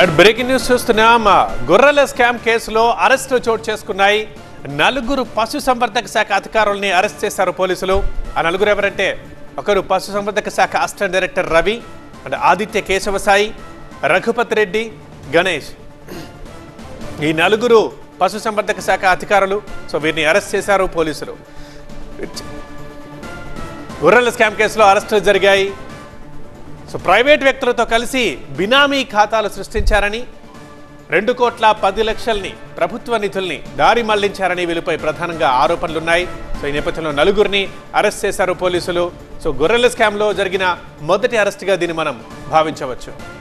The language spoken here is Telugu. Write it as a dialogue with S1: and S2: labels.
S1: అండ్ బ్రేకింగ్ న్యూస్ చూస్తున్నాం గొర్రెల స్కామ్ కేసులో అరెస్టులు చోటు చేసుకున్నాయి నలుగురు పశు సంవర్ధక శాఖ అధికారుల్ని అరెస్ట్ చేశారు పోలీసులు ఆ నలుగురు ఎవరంటే ఒకరు పశు సంవర్ధక శాఖ assistant director Ravi and Aditya Keshavasai Raghupathi Reddy Ganesh ఈ నలుగురు పశు సంవర్ధక శాఖ అధికారులు సో వీరిని అరెస్ట్ చేశారు పోలీసులు గొర్రెల స్కామ్ కేసులో అరెస్టులు జరిగాయి సో ప్రైవేట్ వ్యక్తులతో కలిసి బినామీ ఖాతాలు సృష్టించారని రెండు కోట్ల పది లక్షల్ని ప్రభుత్వ నిధుల్ని దారి మళ్లించారని వీళ్ళపై ప్రధానంగా ఆరోపణలున్నాయి సో ఈ నేపథ్యంలో నలుగురిని అరెస్ట్ చేశారు పోలీసులు సో గొర్రెల స్కామ్లో జరిగిన మొదటి అరెస్ట్గా దీన్ని మనం భావించవచ్చు